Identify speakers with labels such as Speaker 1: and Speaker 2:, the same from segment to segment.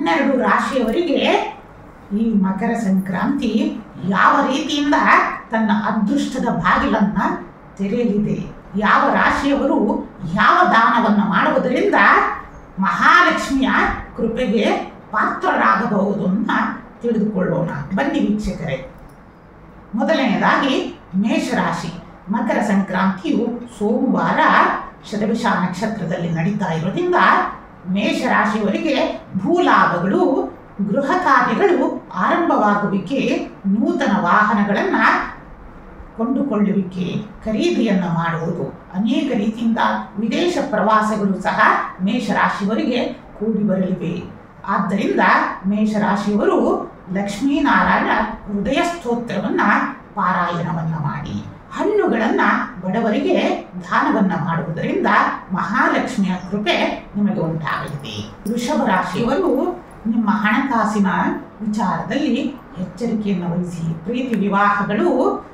Speaker 1: ಹನ್ನೆರಡು ರಾಶಿಯವರಿಗೆ ಈ ಮಕರ ಸಂಕ್ರಾಂತಿ ಯಾವ ರೀತಿಯಿಂದ ತನ್ನ ಅದೃಷ್ಟದ ಬಾಗಿಲನ್ನ ತೆರೆಯಲಿದೆ ಯಾವ ರಾಶಿಯವರು ಯಾವ ದಾನವನ್ನು ಮಾಡುವುದರಿಂದ ಮಹಾಲಕ್ಷ್ಮಿಯ ಕೃಪೆಗೆ ಪಾತ್ರರಾಗಬಹುದು ಅಂತ ತಿಳಿದುಕೊಳ್ಳೋಣ ಬನ್ನಿ ವೀಕ್ಷಕರೇ ಮೊದಲನೆಯದಾಗಿ ಮೇಷರಾಶಿ ಮಕರ ಸಂಕ್ರಾಂತಿಯು ಸೋಮವಾರ ಶತಭಿಷ ನಕ್ಷತ್ರದಲ್ಲಿ ನಡೀತಾ ಇರೋದ್ರಿಂದ ಮೇಷರಾಶಿಯವರಿಗೆ ಭೂಲಾಭಗಳು ಗೃಹ ಕಾರ್ಯಗಳು ಆರಂಭವಾಗುವಿಕೆ ನೂತನ ವಾಹನಗಳನ್ನು ಕೊಂಡುಕೊಳ್ಳುವಿಕೆ ಖರೀದಿಯನ್ನು ಮಾಡುವುದು ಅನೇಕ ರೀತಿಯಿಂದ ವಿದೇಶ ಪ್ರವಾಸಗಳು ಸಹ ಮೇಷರಾಶಿಯವರಿಗೆ ಕೂಡಿ ಬರಲಿವೆ ಆದ್ದರಿಂದ ಮೇಷರಾಶಿಯವರು ಲಕ್ಷ್ಮೀನಾರಾಯಣ ಹೃದಯ ಸ್ತೋತ್ರವನ್ನ ಪಾರಾಯಣವನ್ನ ಮಾಡಿ ಹಣ್ಣುಗಳನ್ನ ಬಡವರಿಗೆ ದಾನವನ್ನ ಮಾಡುವುದರಿಂದ ಮಹಾಲಕ್ಷ್ಮಿಯ ಕೃಪೆ ನಿಮಗೆ ಉಂಟಾಗಲಿದೆ ವೃಷಭ ರಾಶಿಯವರು ನಿಮ್ಮ ಹಣಕಾಸಿನ ವಿಚಾರದಲ್ಲಿ ಎಚ್ಚರಿಕೆಯನ್ನು ವಹಿಸಿ ಪ್ರೀತಿ ವಿವಾಹಗಳು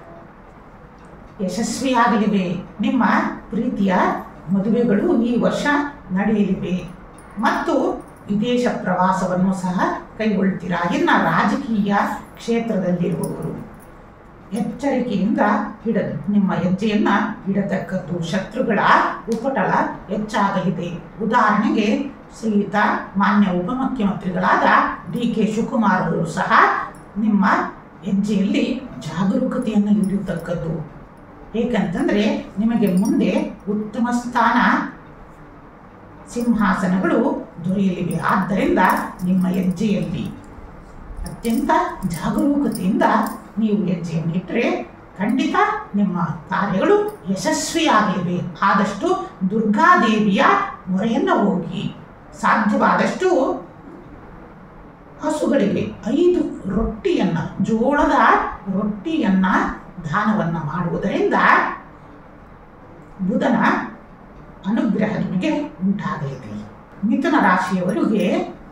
Speaker 1: ಯಶಸ್ವಿಯಾಗಲಿವೆ ನಿಮ್ಮ ಪ್ರೀತಿಯ ಮದುವೆಗಳು ಈ ವರ್ಷ ನಡೆಯಲಿವೆ ಮತ್ತು ವಿದೇಶ ಪ್ರವಾಸವನ್ನು ಸಹ ಕೈಗೊಳ್ತೀರಾ ಇನ್ನು ರಾಜಕೀಯ ಕ್ಷೇತ್ರದಲ್ಲಿರುವವರು ಎಚ್ಚರಿಕೆಯಿಂದ ಹಿಡ ನಿಮ್ಮ ಹೆಜ್ಜೆಯನ್ನ ಇಡತಕ್ಕದ್ದು ಶತ್ರುಗಳ ಉಪಟಳ ಹೆಚ್ಚಾಗಲಿದೆ ಉದಾಹರಣೆಗೆ ಶ್ರೀಯುತ ಮಾನ್ಯ ಉಪಮುಖ್ಯಮಂತ್ರಿಗಳಾದ ಡಿ ಕೆ ಶಿವಕುಮಾರ್ ಅವರು ಸಹ ನಿಮ್ಮ ಹೆಜ್ಜೆಯಲ್ಲಿ ಜಾಗರೂಕತೆಯನ್ನು ಇಡತಕ್ಕದ್ದು ಏಕಂತಂದ್ರೆ ನಿಮಗೆ ಮುಂದೆ ಉತ್ತಮ ಸ್ಥಾನ ಸಿಂಹಾಸನಗಳು ದೊರೆಯಲಿವೆ ಆದ್ದರಿಂದ ನಿಮ್ಮ ಹೆಜ್ಜೆಯಲ್ಲಿ ಅತ್ಯಂತ ಜಾಗರೂಕತೆಯಿಂದ ನೀವು ಹೆಜ್ಜೆಯನ್ನು ಇಟ್ಟರೆ ಖಂಡಿತ ನಿಮ್ಮ ಕಾರ್ಯಗಳು ಯಶಸ್ವಿಯಾಗಲಿವೆ ಆದಷ್ಟು ದುರ್ಗಾದೇವಿಯ ಮೊರೆಯನ್ನು ಹೋಗಿ ಸಾಧ್ಯವಾದಷ್ಟು ಹಸುಗಳಿಗೆ ಐದು ರೊಟ್ಟಿಯನ್ನ ಜೋಳದ ರೊಟ್ಟಿಯನ್ನ ದಾನವನ್ನ ಮಾಡುವುದರಿಂದ ಬುಧನ ಅನುಗ್ರಹ ನಿಮಗೆ ಉಂಟಾಗಲಿದೆ ಮಿಥುನ ರಾಶಿಯವರಿಗೆ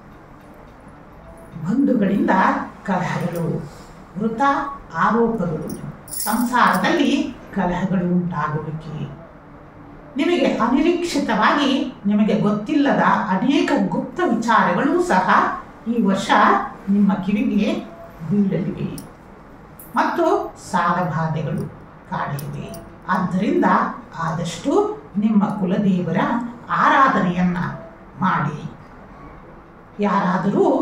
Speaker 1: ಬಂಧುಗಳಿಂದ ಕಲಹಗಳು ವೃತ ಆರೋಪಗಳು ಸಂಸಾರದಲ್ಲಿ ಕಲಹಗಳು ಉಂಟಾಗುವಿಕೆ ನಿಮಗೆ ಅನಿರೀಕ್ಷಿತವಾಗಿ ನಿಮಗೆ ಗೊತ್ತಿಲ್ಲದ ಅನೇಕ ಗುಪ್ತ ವಿಚಾರಗಳು ಸಹ ಈ ವರ್ಷ ನಿಮ್ಮ ಕಿವಿಗೆ ಬೀಳಲಿವೆ ಮತ್ತು ಸಾಲಬಾಧೆಗಳು ಕಾಡಲಿವೆ ಆದ್ದರಿಂದ ಆದಷ್ಟು ನಿಮ್ಮ ಕುಲದೇವರ ಆರಾಧನೆಯನ್ನ ಮಾಡಿ ಯಾರಾದರೂ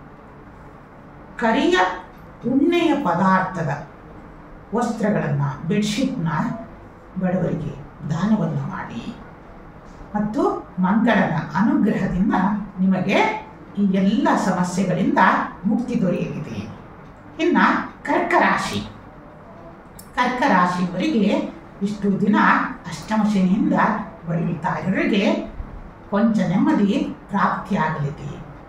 Speaker 1: ಕರಿಯ ಉಣ್ಣೆಯ ಪದಾರ್ಥದ ವಸ್ತ್ರಗಳನ್ನು ಬೆಡ್ಶೀಟ್ನ ಬಡವರಿಗೆ ದಾನವನ್ನು ಮಾಡಿ ಮತ್ತು ಮಂಗಳನ ಅನುಗ್ರಹದಿಂದ ನಿಮಗೆ ಈ ಎಲ್ಲ ಸಮಸ್ಯೆಗಳಿಂದ ಮುಕ್ತಿ ದೊರೆಯಲಿದೆ ಇನ್ನು ಕರ್ಕ ರಾಶಿ ಕರ್ಕ ರಾಶಿಯವರಿಗೆ ಇಷ್ಟು ದಿನ ಅಷ್ಟಮ ಶನಿಯಿಂದ ಬಳಲ್ತಾ ಇರೋರಿಗೆ ಕೊಂಚ ನೆಮ್ಮದಿ ಪ್ರಾಪ್ತಿಯಾಗಲಿದೆ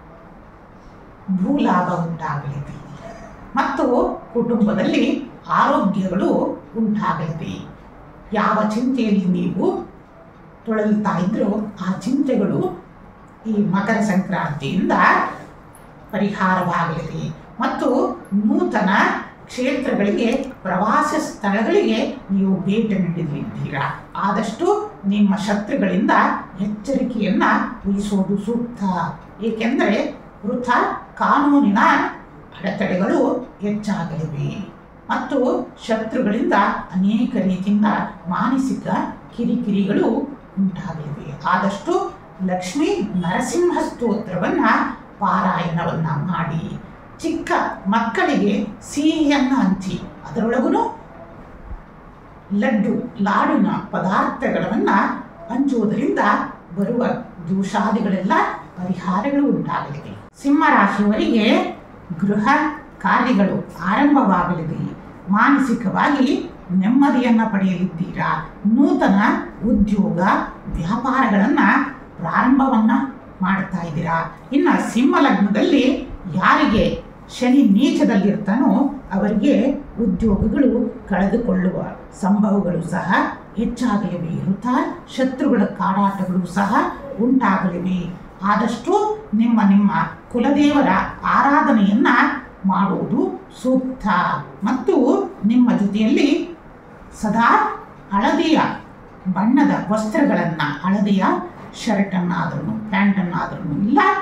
Speaker 1: ಭೂಲಾಭ ಉಂಟಾಗಲಿದೆ ಮತ್ತು ಕುಟುಂಬದಲ್ಲಿ ಆರೋಗ್ಯಗಳು ಉಂಟಾಗಲಿದೆ ಯಾವ ಚಿಂತೆಯಲ್ಲಿ ನೀವು ತೊಳಲ್ತಾ ಇದ್ರೋ ಆ ಚಿಂತೆಗಳು ಈ ಮಕರ ಸಂಕ್ರಾಂತಿಯಿಂದ ಪರಿಹಾರವಾಗಲಿದೆ ಮತ್ತು ನೂತನ ಕ್ಷೇತ್ರಗಳಿಗೆ ಪ್ರವಾಸ ಸ್ಥಳಗಳಿಗೆ ನೀವು ಭೇಟಿ ನೀಡಲಿದ್ದೀರಾ ಆದಷ್ಟು ನಿಮ್ಮ ಶತ್ರುಗಳಿಂದ ಎಚ್ಚರಿಕೆಯನ್ನ ವಹಿಸೋದು ಸೂಕ್ತ ಏಕೆಂದರೆ ವೃಥ ಕಾನೂನಿನ ಅಡೆತಡೆಗಳು ಹೆಚ್ಚಾಗಲಿವೆ ಮತ್ತು ಶತ್ರುಗಳಿಂದ ಅನೇಕ ರೀತಿಯಿಂದ ಮಾನಸಿಕ ಕಿರಿಕಿರಿಗಳು ಉಂಟಾಗಲಿವೆ ಆದಷ್ಟು ಲಕ್ಷ್ಮೀ ನರಸಿಂಹ ಸ್ತೋತ್ರವನ್ನ ಪಾರಾಯಣವನ್ನ ಮಾಡಿ ಚಿಕ್ಕ ಮಕ್ಕಳಿಗೆ ಸಿಹಿಯನ್ನ ಹಂಚಿ ಅದರೊಳಗೂ ಲಡ್ಡು ಲಾಡಿನ ಪದಾರ್ಥಗಳನ್ನ ಹಂಚುವುದರಿಂದ ಬರುವ ದೋಷಾದಿಗಳೆಲ್ಲ ಪರಿಹಾರಗಳು ಉಂಟಾಗಲಿವೆ ಸಿಂಹರಾಶಿಯವರಿಗೆ ಗೃಹ ಕಾರ್ಯಗಳು ಆರಂಭವಾಗಲಿದೆ ಮಾನಸಿಕವಾಗಿ ನೆಮ್ಮದಿಯನ್ನ ಪಡೆಯಲಿದ್ದೀರಾ ನೂತನ ಉದ್ಯೋಗ ವ್ಯಾಪಾರಗಳನ್ನ ಪ್ರಾರಂಭವನ್ನ ಮಾಡ್ತಾ ಇದ್ದೀರಾ ಇನ್ನು ಸಿಂಹ ಲಗ್ನದಲ್ಲಿ ಯಾರಿಗೆ ಶನಿ ನೀಚದಲ್ಲಿರ್ತಾನೋ ಅವರಿಗೆ ಉದ್ಯೋಗಗಳು ಕಳೆದುಕೊಳ್ಳುವ ಸಂಭವಗಳು ಸಹ ಹೆಚ್ಚಾಗಲಿವೆ ವೃಥ ಶತ್ರುಗಳ ಕಾಡಾಟಗಳು ಸಹ ಉಂಟಾಗಲಿವೆ ಆದಷ್ಟು ನಿಮ್ಮ ನಿಮ್ಮ ಕುಲದೇವರ ಆರಾಧನೆಯನ್ನ ಮಾಡುವುದು ಸೂಕ್ತ ಮತ್ತು ನಿಮ್ಮ ಜೊತೆಯಲ್ಲಿ ಸದಾ ಹಳದಿಯ ಬಣ್ಣದ ವಸ್ತ್ರಗಳನ್ನು ಹಳದಿಯ ಶರ್ಟನ್ನಾದ್ರೂ ಪ್ಯಾಂಟನ್ನಾದ್ರೂ ಇಲ್ಲ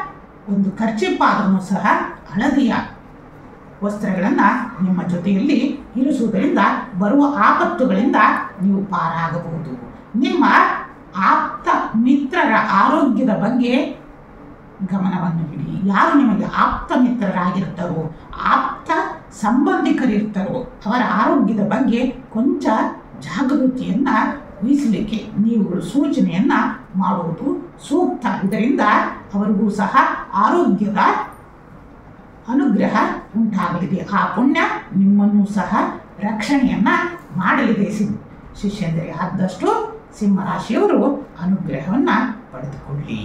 Speaker 1: ಒಂದು ಖರ್ಚಿಪ್ಪಾದರೂ ಸಹ ಹಳದಿಯ ವಸ್ತ್ರಗಳನ್ನು ನಿಮ್ಮ ಜೊತೆಯಲ್ಲಿ ಇರಿಸುವುದರಿಂದ ಬರುವ ಆಪತ್ತುಗಳಿಂದ ನೀವು ಪಾರಾಗಬಹುದು ನಿಮ್ಮ ಆಪ್ತ ಮಿತ್ರರ ಆರೋಗ್ಯದ ಬಗ್ಗೆ ಗಮನವನ್ನು ಬಿಡಿ ಯಾರು ನಿಮಗೆ ಆಪ್ತ ಮಿತ್ರರಾಗಿರ್ತಾರೋ ಆಪ್ತ ಸಂಬಂಧಿಕರಿರ್ತಾರೋ ಅವರ ಆರೋಗ್ಯದ ಬಗ್ಗೆ ಕೊಂಚ ಜಾಗೃತಿಯನ್ನ ವಹಿಸಲಿಕ್ಕೆ ನೀವುಗಳು ಸೂಚನೆಯನ್ನ ಮಾಡುವುದು ಸೂಕ್ತ ಇದರಿಂದ ಅವರಿಗೂ ಸಹ ಆರೋಗ್ಯದ ಅನುಗ್ರಹ ಉಂಟಾಗಲಿದೆ ಆ ಪುಣ್ಯ ನಿಮ್ಮನ್ನು ಸಹ ರಕ್ಷಣೆಯನ್ನ ಮಾಡಲಿದೆ ಸಿ ಶಿಷ್ಯಂದರೆ ಆದಷ್ಟು ಸಿಂಹರಾಶಿಯವರು ಅನುಗ್ರಹವನ್ನ ಪಡೆದುಕೊಳ್ಳಿ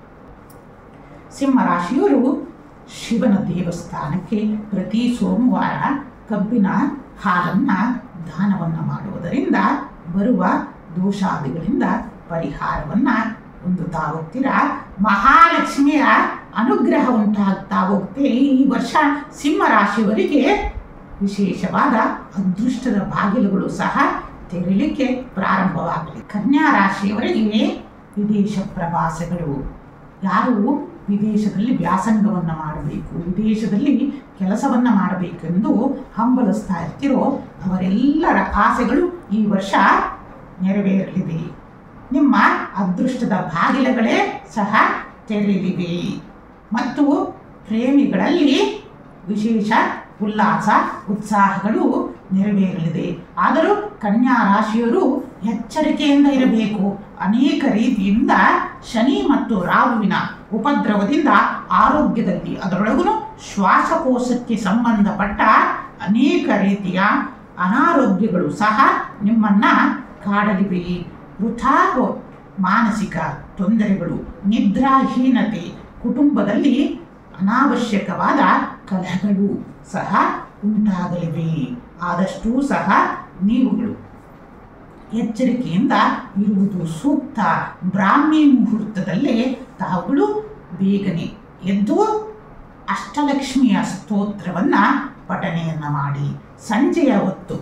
Speaker 1: ಸಿಂಹರಾಶಿಯವರು ಶಿವನ ದೇವಸ್ಥಾನಕ್ಕೆ ಪ್ರತಿ ಸೋಮವಾರ ಕಬ್ಬಿನ ಹಾಲನ್ನು ದಾನವನ್ನು ಮಾಡುವುದರಿಂದ ಬರುವ ದೋಷಾದಿಗಳಿಂದ ಪರಿಹಾರವನ್ನು ಹೊಂದುತ್ತಾ ಹೋಗ್ತೀರಾ ಮಹಾಲಕ್ಷ್ಮಿಯ ಅನುಗ್ರಹ ಉಂಟಾಗ್ತಾ ಹೋಗುತ್ತೆ ಈ ವರ್ಷ ಸಿಂಹರಾಶಿಯವರಿಗೆ ವಿಶೇಷವಾದ ಅದೃಷ್ಟದ ಬಾಗಿಲುಗಳು ಸಹ ತೆರಳಿಕ್ಕೆ ಪ್ರಾರಂಭವಾಗಲಿ ಕನ್ಯಾ ರಾಶಿಯವರಿಗೆ ವಿದೇಶ ಪ್ರವಾಸಗಳು ಯಾರು ವಿದೇಶದಲ್ಲಿ ವ್ಯಾಸಂಗವನ್ನು ಮಾಡಬೇಕು ವಿದೇಶದಲ್ಲಿ ಕೆಲಸವನ್ನು ಮಾಡಬೇಕೆಂದು ಹಂಬಲಿಸ್ತಾ ಇರ್ತಿರೋ ಅವರೆಲ್ಲರ ಆಸೆಗಳು ಈ ವರ್ಷ ನೆರವೇರಲಿವೆ ನಿಮ್ಮ ಅದೃಷ್ಟದ ಬಾಗಿಲುಗಳೇ ಸಹ ತೆರೆಯಲಿವೆ ಮತ್ತು ಪ್ರೇಮಿಗಳಲ್ಲಿ ವಿಶೇಷ ಉಲ್ಲಾಸ ಉತ್ಸಾಹಗಳು ನೆರವೇರಲಿದೆ ಆದರೂ ಕನ್ಯಾ ರಾಶಿಯವರು ಎಚ್ಚರಿಕೆಯಿಂದ ಇರಬೇಕು ಅನೇಕ ರೀತಿಯಿಂದ ಶನಿ ಮತ್ತು ರಾಹುವಿನ ಉಪದ್ರವದಿಂದ ಆರೋಗ್ಯದಲ್ಲಿ ಅದರೊಳಗೂ ಶ್ವಾಸಕೋಶಕ್ಕೆ ಸಂಬಂಧಪಟ್ಟ ಅನೇಕ ರೀತಿಯ ಅನಾರೋಗ್ಯಗಳು ಸಹ ನಿಮ್ಮನ್ನ ಕಾಡಲಿವೆ ವೃಥಾ ಮಾನಸಿಕ ತೊಂದರೆಗಳು ನಿದ್ರಾಹೀನತೆ ಕುಟುಂಬದಲ್ಲಿ ಅನಾವಶ್ಯಕವಾದ ಕಲಹಗಳು ಸಹ ಉಂಟಾಗಲಿವೆ ಆದಷ್ಟೂ ಸಹ ನೀವುಗಳು ಎಚ್ಚರಿಕೆಯಿಂದ ಇರುವುದು ಸೂಕ್ತ ಬ್ರಾಹ್ಮಿ ಮುಹೂರ್ತದಲ್ಲೇ ತಾವುಗಳು ಬೇಗನೆ ಎದ್ದು ಅಷ್ಟಲಕ್ಷ್ಮಿಯ ಸ್ತೋತ್ರವನ್ನ ಪಠಣೆಯನ್ನ ಮಾಡಿ ಸಂಜೆಯ ಹೊತ್ತು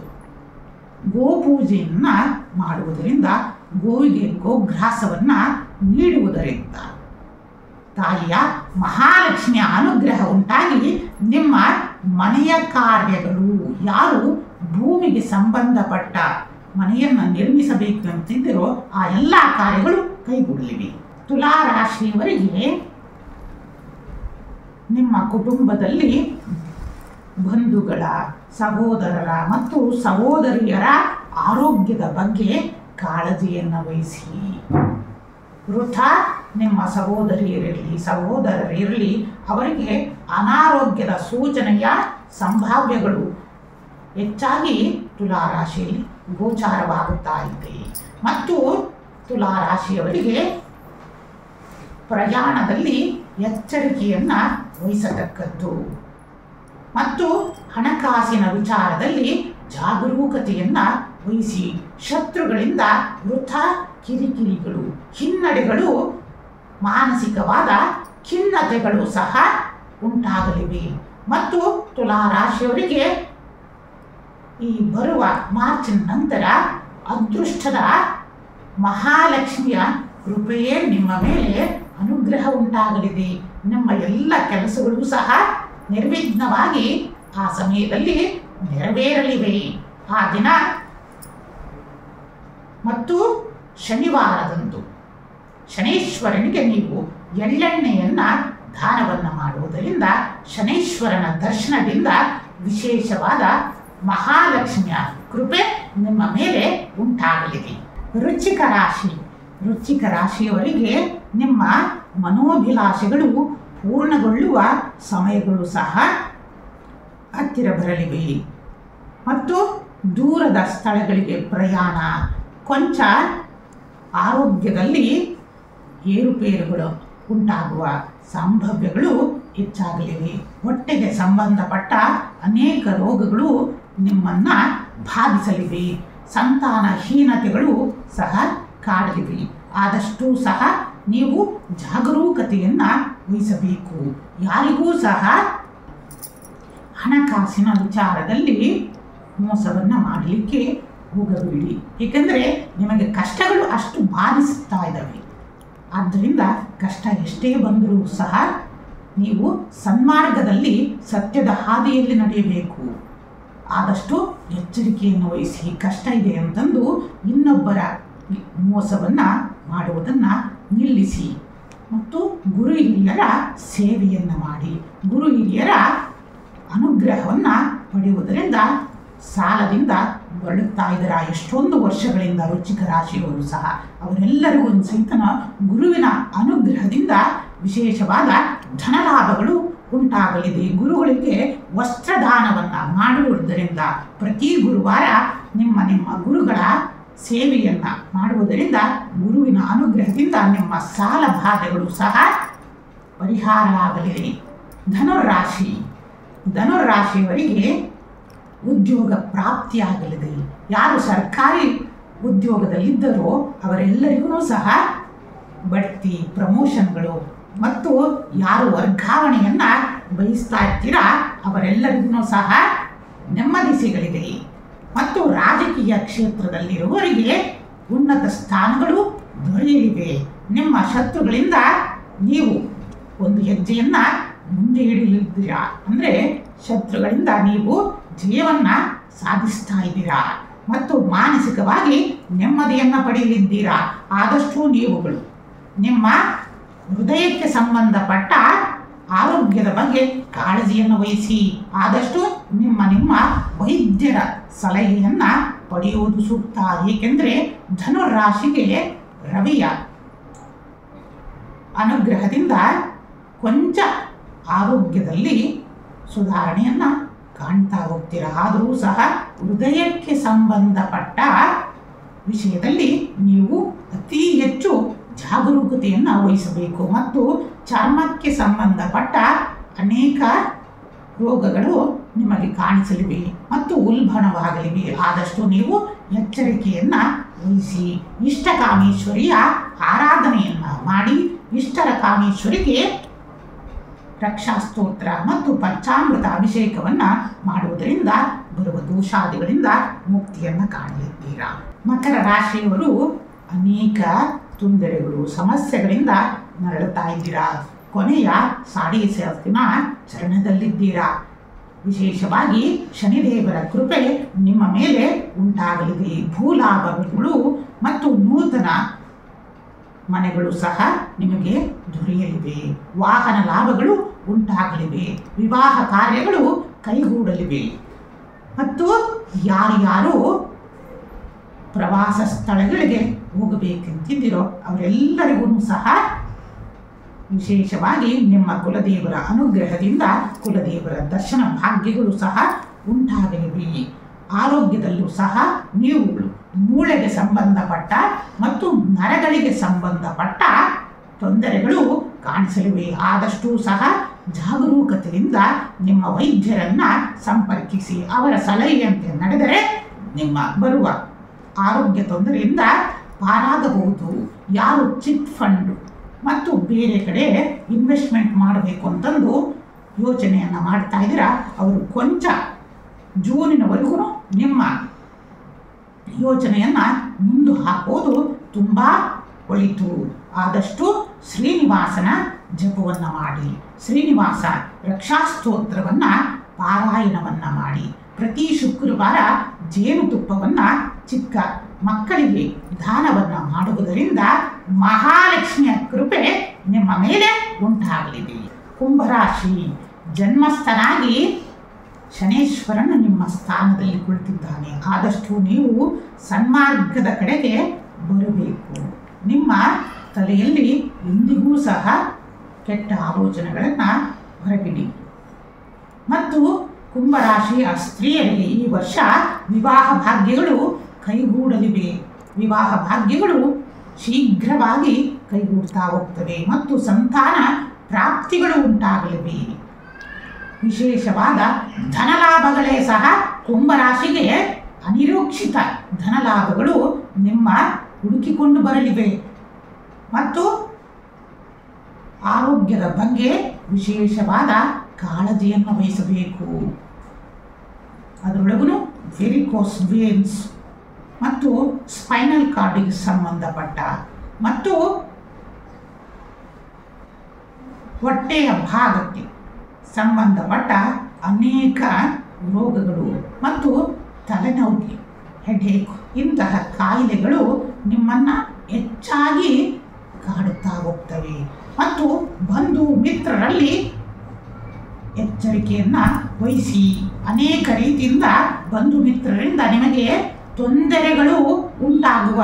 Speaker 1: ಗೋಪೂಜೆಯನ್ನ ಮಾಡುವುದರಿಂದ ಗೋವಿಗೆ ಗೋಗ್ರಾಸವನ್ನ ನೀಡುವುದರಿಂದ ತಾಯಿಯ ಮಹಾಲಕ್ಷ್ಮಿಯ ಅನುಗ್ರಹ ಉಂಟಾಗಿ ನಿಮ್ಮ ಮನೆಯ ಕಾರ್ಯಗಳು ಯಾರು ಭೂಮಿಗೆ ಸಂಬಂಧಪಟ್ಟ ಮನೆಯನ್ನು ನಿರ್ಮಿಸಬೇಕು ಅಂತಿದ್ದರೋ ಆ ಎಲ್ಲ ಕಾರ್ಯಗಳು ಕೈಗೂಡಲಿವೆ ತುಲಾ ರಾಶಿಯವರಿಗೆ ನಿಮ್ಮ ಕುಟುಂಬದಲ್ಲಿ ಬಂಧುಗಳ ಸಹೋದರರ ಮತ್ತು ಸಹೋದರಿಯರ ಆರೋಗ್ಯದ ಬಗ್ಗೆ ಕಾಳಜಿಯನ್ನು ವಹಿಸಿ ವೃಥ ನಿಮ್ಮ ಸಹೋದರಿಯರಿರಲಿ ಸಹೋದರರಿರಲಿ ಅವರಿಗೆ ಅನಾರೋಗ್ಯದ ಸೂಚನೆಯ ಸಂಭಾವ್ಯಗಳು ಹೆಚ್ಚಾಗಿ ತುಲಾರಾಶಿಯಲ್ಲಿ ಗೋಚಾರವಾಗುತ್ತಾ ಇದೆ ಮತ್ತು ತುಲಾರಾಶಿಯವರಿಗೆ ಪ್ರಯಾಣದಲ್ಲಿ ಎಚ್ಚರಿಕೆಯನ್ನ ವಹಿಸತಕ್ಕದ್ದು ಮತ್ತು ಹಣಕಾಸಿನ ವಿಚಾರದಲ್ಲಿ ಜಾಗರೂಕತೆಯನ್ನ ವಹಿಸಿ ಶತ್ರುಗಳಿಂದ ವೃಥ ಕಿರಿಕಿರಿಗಳು ಹಿನ್ನಡೆಗಳು ಮಾನಸಿಕವಾದ ಖಿನ್ನತೆಗಳು ಸಹ ಉಂಟಾಗಲಿವೆ ಮತ್ತು ತುಲಾರಾಶಿಯವರಿಗೆ ಈ ಬರುವ ಮಾರ್ಚ್ ನಂತರ ಅದೃಷ್ಟದ ಮಹಾಲಕ್ಷ್ಮಿಯ ಕೃಪೆಯೇ ನಿಮ್ಮ ಮೇಲೆ ಅನುಗ್ರಹ ಉಂಟಾಗಲಿದೆ ನಿಮ್ಮ ಎಲ್ಲ ಕೆಲಸಗಳು ಸಹ ನಿರ್ವಿಘ್ನವಾಗಿ ಆ ಸಮಯದಲ್ಲಿ ನೆರವೇರಲಿವೆ ಆ ದಿನ ಮತ್ತು ಶನಿವಾರದಂದು ಶನೇಶ್ವರನಿಗೆ ನೀವು ಎಳ್ಳೆಣ್ಣೆಯನ್ನ ದಾನವನ್ನು ಮಾಡುವುದರಿಂದ ಶನೇಶ್ವರನ ದರ್ಶನದಿಂದ ವಿಶೇಷವಾದ ಮಹಾಲಕ್ಷ್ಮಿಯ ಕೃಪೆ ನಿಮ್ಮ ಮೇಲೆ ಉಂಟಾಗಲಿದೆ ರುಚಿಕ ರಾಶಿ ರುಚಿಕ ರಾಶಿಯವರಿಗೆ ನಿಮ್ಮ ಮನೋಭಿಲಾಷೆಗಳು ಪೂರ್ಣಗೊಳ್ಳುವ ಸಮಯಗಳು ಸಹ ಹತ್ತಿರ ಬರಲಿವೆ ಮತ್ತು ದೂರದ ಸ್ಥಳಗಳಿಗೆ ಪ್ರಯಾಣ ಕೊಂಚ ಆರೋಗ್ಯದಲ್ಲಿ ಏರುಪೇರುಗಳು ಉಂಟಾಗುವ ಸಂಭವ್ಯಗಳು ಹೆಚ್ಚಾಗಲಿವೆ ಹೊಟ್ಟೆಗೆ ಸಂಬಂಧಪಟ್ಟ ಅನೇಕ ರೋಗಗಳು ನಿಮ್ಮನ್ನ ಬಾಧಿಸಲಿವೆ ಸಂತಾನಹೀನತೆಗಳು ಸಹ ಕಾಡಲಿವೆ ಆದಷ್ಟು ಸಹ ನೀವು ಜಾಗರೂಕತೆಯನ್ನ ವಹಿಸಬೇಕು ಯಾರಿಗೂ ಸಹ ಹಣಕಾಸಿನ ವಿಚಾರದಲ್ಲಿ ಮೋಸವನ್ನು ಮಾಡಲಿಕ್ಕೆ ಹೋಗಬೇಡಿ ಏಕೆಂದರೆ ನಿಮಗೆ ಕಷ್ಟಗಳು ಅಷ್ಟು ಬಾಧಿಸುತ್ತಾ ಇದ್ದಾವೆ ಆದ್ದರಿಂದ ಕಷ್ಟ ಎಷ್ಟೇ ಬಂದರೂ ಸಹ ನೀವು ಸನ್ಮಾರ್ಗದಲ್ಲಿ ಸತ್ಯದ ಹಾದಿಯಲ್ಲಿ ನಡೆಯಬೇಕು ಆದಷ್ಟು ಎಚ್ಚರಿಕೆಯನ್ನು ವಹಿಸಿ ಕಷ್ಟ ಇದೆ ಅಂತಂದು ಇನ್ನೊಬ್ಬರ ಮೋಸವನ್ನು ಮಾಡುವುದನ್ನು ನಿಲ್ಲಿಸಿ ಮತ್ತು ಗುರು ಹಿರಿಯರ ಸೇವೆಯನ್ನು ಮಾಡಿ ಗುರು ಹಿರಿಯರ ಅನುಗ್ರಹವನ್ನು ಪಡೆಯುವುದರಿಂದ ಸಾಲದಿಂದ ಬರುತ್ತಾ ಇದ್ದರ ಎಷ್ಟೊಂದು ವರ್ಷಗಳಿಂದ ರುಚಿಕ ರಾಶಿಯವರು ಸಹ ಅವರೆಲ್ಲರಿಗೂ ಸಹಿತನ ಗುರುವಿನ ಅನುಗ್ರಹದಿಂದ ವಿಶೇಷವಾದ ಧನಲಾಭಗಳು ಉಂಟಾಗಲಿದೆ ಗುರುಗಳಿಗೆ ವಸ್ತ್ರದಾನವನ್ನು ಮಾಡುವುದರಿಂದ ಪ್ರತಿ ಗುರುವಾರ ನಿಮ್ಮ ನಿಮ್ಮ ಗುರುಗಳ ಸೇವೆಯನ್ನ ಮಾಡುವುದರಿಂದ ಗುರುವಿನ ಅನುಗ್ರಹದಿಂದ ನಿಮ್ಮ ಸಾಲ ಬಾಧೆಗಳು ಸಹ ಪರಿಹಾರ ಆಗಲಿದೆ ಧನುರಾಶಿ ಧನುರಾಶಿಯವರಿಗೆ ಉದ್ಯೋಗ ಪ್ರಾಪ್ತಿಯಾಗಲಿದೆ ಯಾರು ಸರ್ಕಾರಿ ಉದ್ಯೋಗದಲ್ಲಿದ್ದರೋ ಅವರೆಲ್ಲರಿಗೂ ಸಹ ಬಡ್ತಿ ಪ್ರಮೋಷನ್ಗಳು ಮತ್ತು ಯಾರು ವರ್ಗಾವಣೆಯನ್ನ ಬಯಸ್ತಾ ಇರ್ತೀರಾ ಅವರೆಲ್ಲರಿಗೂ ಸಹ ನೆಮ್ಮದಿ ಸಿಗಲಿದೆ ಮತ್ತು ರಾಜಕೀಯ ಕ್ಷೇತ್ರದಲ್ಲಿರುವವರಿಗೆ ಉನ್ನತ ಸ್ಥಾನಗಳು ದೊರೆಯಲಿವೆ ನಿಮ್ಮ ಶತ್ರುಗಳಿಂದ ನೀವು ಒಂದು ಹೆಜ್ಜೆಯನ್ನ ಮುಂದೆ ಹಿಡಿಯಲಿದ್ದೀರಾ ಅಂದರೆ ಶತ್ರುಗಳಿಂದ ನೀವು ಜಯವನ್ನ ಸಾಧಿಸ್ತಾ ಇದ್ದೀರಾ ಮತ್ತು ಮಾನಸಿಕವಾಗಿ ನೆಮ್ಮದಿಯನ್ನು ಪಡೆಯಲಿದ್ದೀರಾ ಆದಷ್ಟು ನೀವುಗಳು ನಿಮ್ಮ ಹೃದಯಕ್ಕೆ ಸಂಬಂಧಪಟ್ಟ ಆರೋಗ್ಯದ ಬಗ್ಗೆ ಕಾಳಜಿಯನ್ನು ವಹಿಸಿ ಆದಷ್ಟು ನಿಮ್ಮ ನಿಮ್ಮ ವೈದ್ಯರ ಸಲಹೆಯನ್ನ ಪಡೆಯುವುದು ಸೂಕ್ತ ಏಕೆಂದರೆ ಧನುರಾಶಿಗೆ ರವಿಯ ಅನುಗ್ರಹದಿಂದ ಕೊಂಚ ಆರೋಗ್ಯದಲ್ಲಿ ಸುಧಾರಣೆಯನ್ನ ಕಾಣ್ತಾ ಹೋಗ್ತೀರಾ ಆದರೂ ಸಹ ಹೃದಯಕ್ಕೆ ಸಂಬಂಧಪಟ್ಟ ವಿಷಯದಲ್ಲಿ ನೀವು ಅತಿ ಹೆಚ್ಚು ಜಾಗರೂಕತೆಯನ್ನು ವಹಿಸಬೇಕು ಮತ್ತು ಚರ್ಮಕ್ಕೆ ಸಂಬಂಧಪಟ್ಟ ಅನೇಕ ರೋಗಗಳು ನಿಮಗೆ ಕಾಣಿಸಲಿವೆ ಮತ್ತು ಉಲ್ಬಣವಾಗಲಿವೆ ಆದಷ್ಟು ನೀವು ಎಚ್ಚರಿಕೆಯನ್ನ ವಹಿಸಿ ಇಷ್ಟಕಾಮೇಶ್ವರಿಯ ಆರಾಧನೆಯನ್ನ ಮಾಡಿ ಇಷ್ಟರ ಕಾಮೇಶ್ವರಿಗೆ ರಕ್ಷಾಸ್ತೋತ್ರ ಮತ್ತು ಪಂಚಾಮೃತ ಅಭಿಷೇಕವನ್ನ ಮಾಡುವುದರಿಂದ ಬರುವ ದೋಷಾದಿಗಳಿಂದ ಮುಕ್ತಿಯನ್ನು ಕಾಣಲಿದ್ದೀರಾ ಮಕರ ರಾಶಿಯವರು ಅನೇಕ ತೊಂದರೆಗಳು ಸಮಸ್ಯೆಗಳಿಂದ ನರಳುತ್ತಾ ಇದ್ದೀರಾ ಕೊನೆಯ ಸಾಡಿ ಸೇರ್ತಿನ ಚರಣದಲ್ಲಿದ್ದೀರಾ ವಿಶೇಷವಾಗಿ ಶನಿದೇವರ ಕೃಪೆ ನಿಮ್ಮ ಮೇಲೆ ಉಂಟಾಗಲಿದೆ ಭೂಲಾಭಗಳು ಮತ್ತು ನೂತನ ಮನೆಗಳು ಸಹ ನಿಮಗೆ ದೊರೆಯಲಿವೆ ವಾಹನ ಲಾಭಗಳು ಉಂಟಾಗಲಿವೆ ವಿವಾಹ ಕಾರ್ಯಗಳು ಕೈಗೂಡಲಿವೆ ಮತ್ತು ಯಾರ್ಯಾರು ಪ್ರವಾಸ ಸ್ಥಳಗಳಿಗೆ ಹೋಗಬೇಕೆಂತಿದ್ದೀರೋ ಅವರೆಲ್ಲರಿಗೂ ಸಹ ವಿಶೇಷವಾಗಿ ನಿಮ್ಮ ಕುಲದೇವರ ಅನುಗ್ರಹದಿಂದ ಕುಲದೇವರ ದರ್ಶನ ಭಾಗ್ಯಗಳು ಸಹ ಉಂಟಾಗಲಿವೆ ಆರೋಗ್ಯದಲ್ಲೂ ಸಹ ನೀವುಗಳು ಮೂಳೆಗೆ ಸಂಬಂಧಪಟ್ಟ ಮತ್ತು ನರಗಳಿಗೆ ಸಂಬಂಧಪಟ್ಟ ತೊಂದರೆಗಳು ಕಾಣಿಸಲಿವೆ ಆದಷ್ಟು ಸಹ ಜಾಗರೂಕತೆಯಿಂದ ನಿಮ್ಮ ವೈದ್ಯರನ್ನ ಸಂಪರ್ಕಿಸಿ ಅವರ ಸಲಹೆಯಂತೆ ನಡೆದರೆ ನಿಮ್ಮ ಬರುವ ಆರೋಗ್ಯ ತೊಂದರೆಯಿಂದ ಪಾರಾಗಬಹುದು ಯಾರು ಚಿಟ್ ಫಂಡ್ ಮತ್ತು ಬೇರೆ ಕಡೆ ಇನ್ವೆಸ್ಟ್ಮೆಂಟ್ ಮಾಡಬೇಕು ಅಂತಂದು ಯೋಚನೆಯನ್ನು ಮಾಡ್ತಾ ಇದ್ದೀರಾ ಅವರು ಕೊಂಚ ಜೂನಿನವರೆಗೂ ನಿಮ್ಮ ಯೋಚನೆಯನ್ನು ಮುಂದೆ ಹಾಕೋದು ತುಂಬ ಒಳಿತು ಆದಷ್ಟು ಶ್ರೀನಿವಾಸನ ಜಪವನ್ನು ಮಾಡಿ ಶ್ರೀನಿವಾಸ ರಕ್ಷಾಸ್ತೋತ್ರವನ್ನು ಪಾರಾಯಣವನ್ನು ಮಾಡಿ ಪ್ರತಿ ಶುಕ್ರವಾರ ಜೇನುತುಪ್ಪವನ್ನು ಚಿಕ್ಕ ಮಕ್ಕಳಿಗೆ ದಾನವನ್ನು ಮಾಡುವುದರಿಂದ ಮಹಾಲಕ್ಷ್ಮಿಯ ಕೃಪೆ ನಿಮ್ಮ ಮೇಲೆ ಉಂಟಾಗಲಿದೆ ಕುಂಭರಾಶಿ ಜನ್ಮಸ್ಥನಾಗಿ ಶನೇಶ್ವರನು ನಿಮ್ಮ ಸ್ಥಾನದಲ್ಲಿ ಕುಳಿತಿದ್ದಾನೆ ಆದಷ್ಟು ನೀವು ಸನ್ಮಾರ್ಗದ ಕಡೆಗೆ ಬರಬೇಕು ನಿಮ್ಮ ತಲೆಯಲ್ಲಿ ಎಂದಿಗೂ ಸಹ ಕೆಟ್ಟ ಆಲೋಚನೆಗಳನ್ನು ಹೊರಗಿಡಿ ಮತ್ತು ಕುಂಭರಾಶಿಯ ಸ್ತ್ರೀಯರಿಗೆ ಈ ವರ್ಷ ವಿವಾಹ ಭಾಗ್ಯಗಳು ಕೈಗೂಡಲಿವೆ ವಿವಾಹ ಭಾಗ್ಯಗಳು ಶೀಘ್ರವಾಗಿ ಕೈಗೂಡ್ತಾ ಹೋಗ್ತವೆ ಮತ್ತು ಸಂತಾನ ಪ್ರಾಪ್ತಿಗಳು ಉಂಟಾಗಲಿವೆ ವಿಶೇಷವಾದ ಧನಲಾಭಗಳೇ ಸಹ ಕುಂಭರಾಶಿಗೆ ಅನಿರೀಕ್ಷಿತ ಧನಲಾಭಗಳು ನಿಮ್ಮ ಹುಡುಕಿಕೊಂಡು ಬರಲಿವೆ ಮತ್ತು ಆರೋಗ್ಯದ ಬಗ್ಗೆ ವಿಶೇಷವಾದ ಕಾಳಜಿಯನ್ನು ವಹಿಸಬೇಕು ಅದರೊಳಗೂ ವೆರಿಕೋಸ್ ವೇನ್ಸ್ ಮತ್ತು ಸ್ಪೈನಲ್ ಕಾರ್ಡಿಗೆ ಸಂಬಂಧಪಟ್ಟ ಮತ್ತು ಹೊಟ್ಟೆಯ ಭಾಗಕ್ಕೆ ಸಂಬಂಧಪಟ್ಟ ಅನೇಕ ರೋಗಗಳು ಮತ್ತು ತಲೆನೋವಿಗೆ ಹೆಡೇಕ್ ಇಂತಹ ಕಾಯಿಲೆಗಳು ನಿಮ್ಮನ್ನು ಹೆಚ್ಚಾಗಿ ಕಾಡುತ್ತಾ ಹೋಗ್ತವೆ ಮತ್ತು ಬಂಧು ಮಿತ್ರರಲ್ಲಿ ಎಚ್ಚರಿಕೆಯನ್ನ ವಹಿಸಿ ಅನೇಕ ರೀತಿಯಿಂದ ಬಂಧು ಮಿತ್ರರಿಂದ ನಿಮಗೆ ತೊಂದರೆಗಳು ಉಂಟಾಗುವ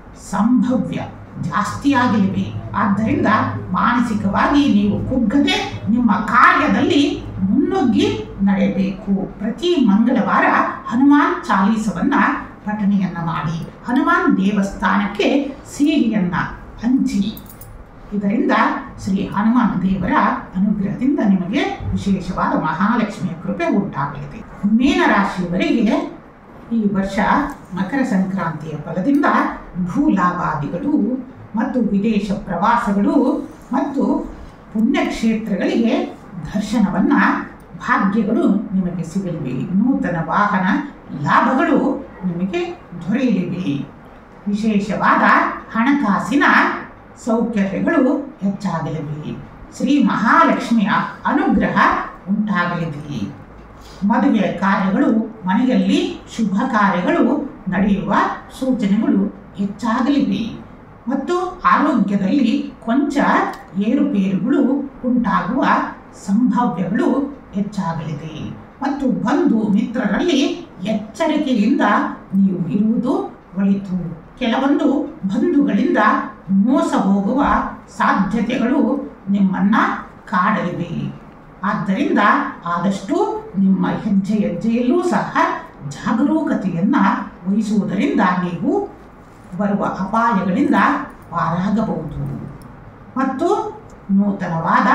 Speaker 1: ಸಂಭವ್ಯ ಜಾಸ್ತಿಯಾಗಲಿವೆ ಆದ್ದರಿಂದ ಮಾನಸಿಕವಾಗಿ ನೀವು ಕುಗ್ಗದೆ ನಿಮ್ಮ ಕಾರ್ಯದಲ್ಲಿ ಮುನ್ನುಗ್ಗಿ ನಡೆಯಬೇಕು ಪ್ರತಿ ಮಂಗಳವಾರ ಹನುಮಾನ್ ಚಾಲೀಸವನ್ನ ಪಠಣೆಯನ್ನ ಮಾಡಿ ಹನುಮಾನ್ ದೇವಸ್ಥಾನಕ್ಕೆ ಸಿಹಿಯನ್ನ ಹಂಚಿ ಇದರಿಂದ ಶ್ರೀ ಹನುಮಾನ ದೇವರ ಅನುಗ್ರಹದಿಂದ ನಿಮಗೆ ವಿಶೇಷವಾದ ಮಹಾಲಕ್ಷ್ಮಿಯ ಕೃಪೆ ಉಂಟಾಗಲಿದೆ ಮೀನರಾಶಿಯವರಿಗೆ ಈ ವರ್ಷ ಮಕರ ಸಂಕ್ರಾಂತಿಯ ಫಲದಿಂದ ಭೂಲಾಭಾದಿಗಳು ಮತ್ತು ವಿದೇಶ ಪ್ರವಾಸಗಳು ಮತ್ತು ಪುಣ್ಯಕ್ಷೇತ್ರಗಳಿಗೆ ದರ್ಶನವನ್ನ ಭಾಗ್ಯಗಳು ನಿಮಗೆ ಸಿಗಲಿವೆ ನೂತನ ವಾಹನ ಲಾಭಗಳು ನಿಮಗೆ ದೊರೆಯಲಿವೆ ವಿಶೇಷವಾದ ಹಣಕಾಸಿನ ಸೌಕರ್ಯಗಳು ಹೆಚ್ಚಾಗಲಿವೆ ಶ್ರೀ ಮಹಾಲಕ್ಷ್ಮಿಯ ಅನುಗ್ರಹ ಉಂಟಾಗಲಿದೆ ಮದುವೆ ಕಾರ್ಯಗಳು ಮನೆಯಲ್ಲಿ ಶುಭ ಕಾರ್ಯಗಳು ನಡೆಯುವ ಸೂಚನೆಗಳು ಹೆಚ್ಚಾಗಲಿವೆ ಮತ್ತು ಆರೋಗ್ಯದಲ್ಲಿ ಕೊಂಚ ಏರುಪೇರುಗಳು ಉಂಟಾಗುವ ಸಂಭಾವ್ಯಗಳು ಹೆಚ್ಚಾಗಲಿದೆ ಮತ್ತು ಬಂಧು ಮಿತ್ರರಲ್ಲಿ ಎಚ್ಚರಿಕೆಯಿಂದ ನೀವು ಇರುವುದು ಒಳಿತು ಕೆಲವೊಂದು ಬಂಧುಗಳಿಂದ ಮೋಸ ಹೋಗುವ ಸಾಧ್ಯತೆಗಳು ನಿಮ್ಮನ್ನ ಕಾಡಲಿವೆ ಆದ್ದರಿಂದ ಆದಷ್ಟು ನಿಮ್ಮ ಹೆಜ್ಜೆ ಹೆಜ್ಜೆಯಲ್ಲೂ ಸಹ ಜಾಗರೂಕತೆಯನ್ನ ವಹಿಸುವುದರಿಂದ ನೀವು ಬರುವ ಅಪಾಯಗಳಿಂದ ಪಾರಾಗಬಹುದು ಮತ್ತು ನೂತನವಾದ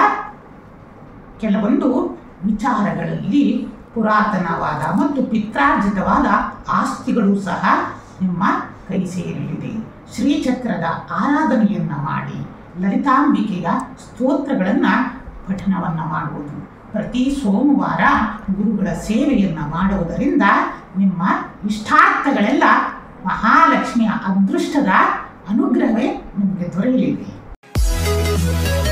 Speaker 1: ಕೆಲವೊಂದು ವಿಚಾರಗಳಲ್ಲಿ ಪುರಾತನವಾದ ಮತ್ತು ಪಿತ್ರಾರ್ಜಿತವಾದ ಆಸ್ತಿಗಳು ಸಹ ನಿಮ್ಮ ಕೈ ಸೇರಲಿದೆ ಶ್ರೀಚಕ್ರದ ಆರಾಧನೆಯನ್ನ ಮಾಡಿ ಲಲಿತಾಂಬಿಕೆಯ ಸ್ತೋತ್ರಗಳನ್ನು ಪಠಣವನ್ನು ಮಾಡುವುದು ಪ್ರತಿ ಸೋಮವಾರ ಗುರುಗಳ ಸೇವೆಯನ್ನು ಮಾಡುವುದರಿಂದ ನಿಮ್ಮ ಇಷ್ಟಾರ್ಥಗಳೆಲ್ಲ ಮಹಾಲಕ್ಷ್ಮಿಯ ಅದೃಷ್ಟದ ಅನುಗ್ರಹವೇ ನಿಮಗೆ ದೊರೆಯಲಿದೆ